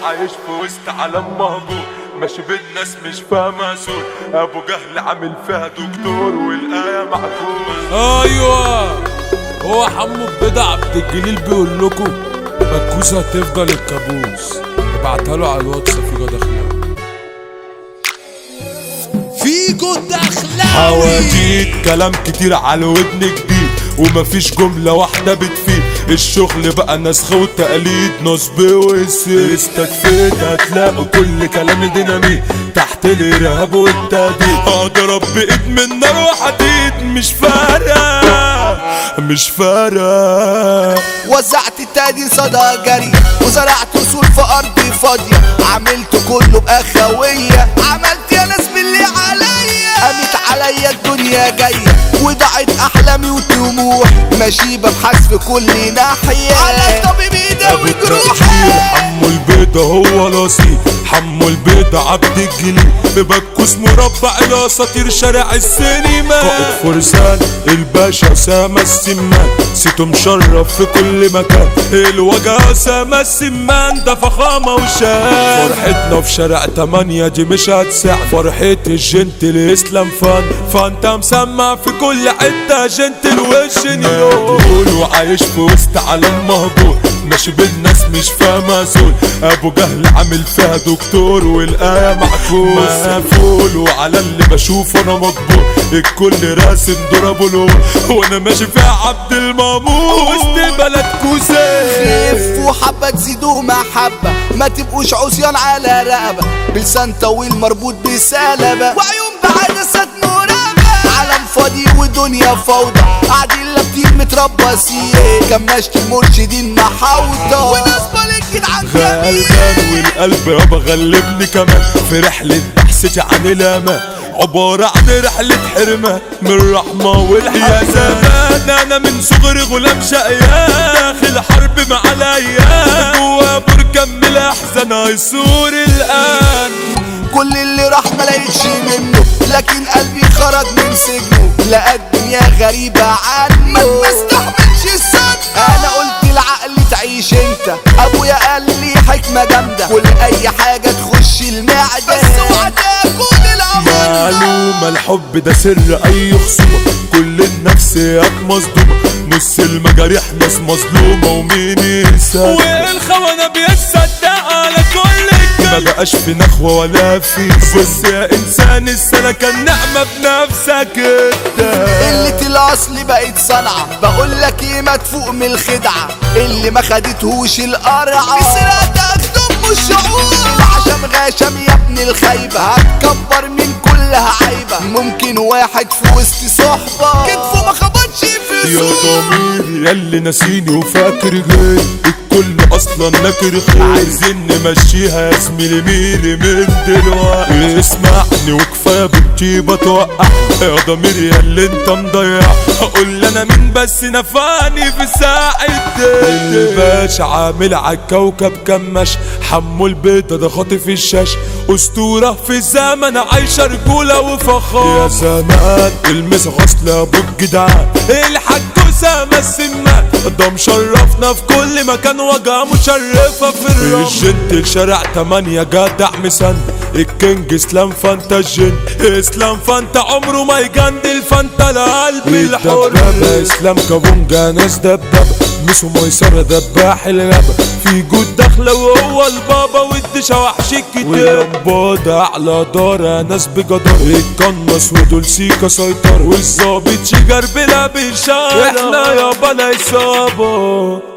وعايش في وسط عالم مهجور ماشي بالناس مش فاهمة سور ابو جهل عامل فيها دكتور والايه معكوس ايوه هو حمو بدع عبد الجليل بيقول لكم مكوسه هتفضل الكابوس ابعتها له على الواتس فيجو دخلاوي فيجو دخلاوي حواديت كلام كتير على ودن جديد ومفيش جملة واحدة بتفيد الشغل بقى نسخ وتقليد نصب وسير استكفيت هتلاقوا كل كلام ديناميت تحت الارهاب والتهديد اضرب بايد من نار وحديد مش فارقة مش فارقة وزعت التادي صدى جري وزرعت اصول في ارض فاضيه عملت كله باخويه عملت يا ناس باللي عليا قامت عليا الدنيا جايه وضاعت احلامي وطموح ماشي ببحث في كل ناحيه على الطبيب يداوي جروحي حمو البيضة هو الاصيل حمو البيضة عبد الجليل ببكوس مربع الاساطير شارع السينما قائد فرسان الباشا اسامة السمان سيتو مشرف في كل مكان الوجه اسامة السمان ده فخامة وشان فرحتنا في شارع تمانية دي مش هتسع فرحة الجنتل اسلام فان فانت مسمع في كل حتة جنتل وش نيو وعايش في وسط عالم مهجور ماشي بالناس مش فاهمة سول ابو جهل عامل فيها دكتور والايه معكوس مقفول وعلى اللي بشوفه انا مطبوع الكل راسم دور ابو لول وانا ماشي فيها عبد المامور وسط بلد كوسه خف وحبة تزيدوا محبة ما تبقوش عصيان على رقبة بلسان طويل مربوط بسلبة وعيون بعدسات مرابة عالم فاضي ودنيا فوضى قاعدين لابتين متربصين كماشة المرشدين محاوطة وناس بالك جدعان جميل غلبان والقلب يابا غلبني كمان في رحلة بحثتي عن الامان عبارة عن رحلة حرمان من الرحمة والحياة زمان انا من صغري غلام شقيان داخل حرب مع الايام جوا بركان من الاحزان هيصور الان كل اللي راح ما لقيتش منه لكن قلبي خرج من سجنه لقى الدنيا غريبة عنه ما استحملش الصدمة انا قلت العقل تعيش انت ابويا قال لي حكمة جامدة كل اي حاجة تخش المعدة بس اوعى تاكل الامر معلومة الحب ده سر أي خصومة كل النفسيات مصدومة نص المجاريح ناس مظلومة ومين ينسى والخونة بيتصدق على كل ما الكلام بقاش في نخوة ولا في بص يا إنسان السنة كان نعمة بنفسك انت قلة الاصل بقت صنعة بقول لك ايه ما تفوق من الخدعة اللي ما خدتهوش القرعة بسرقتك دم الشعور العشم غاشم يا ابن الخيبة هتكبر من كلها عيبة ممكن واحد في وسط صحبة كتفه ما خبطش في يا سوق ضميري ياللي ناسيني وفاكر غيري الكل اصلا ناكر خير عايزين نمشيها يا زميلي ميري من دلوقتي اسمعني وكفايه بالطيبه توقع يا ضميري ياللي انت مضيع اقول انا مين بس نفعني في ساعة الباشا عامل عالكوكب كمش حمو البيضة ده خاطف الشاش اسطورة في الزمن عايشة رجولة وفخار يا زمان المس غسل ابو الجدعان الحاج اسامة السمان ده مشرفنا في كل مكان وجهه مشرفة في الرمل الجنت شارع تمانية جدع مسن الكينج اسلام فانتا الجن اسلام فانتا عمره ما يجندل فانتا لقلب الحر اسلام كابونجا ناس دبابة مش ميسرة دباح الغابة في جود داخلة وهو البابا والدشا وحش الكتاب واللمبادة على دار ناس بجدار القنص ودول سيكا سيطرة والظابط شجر بلا بشارة احنا يابا لا إصابة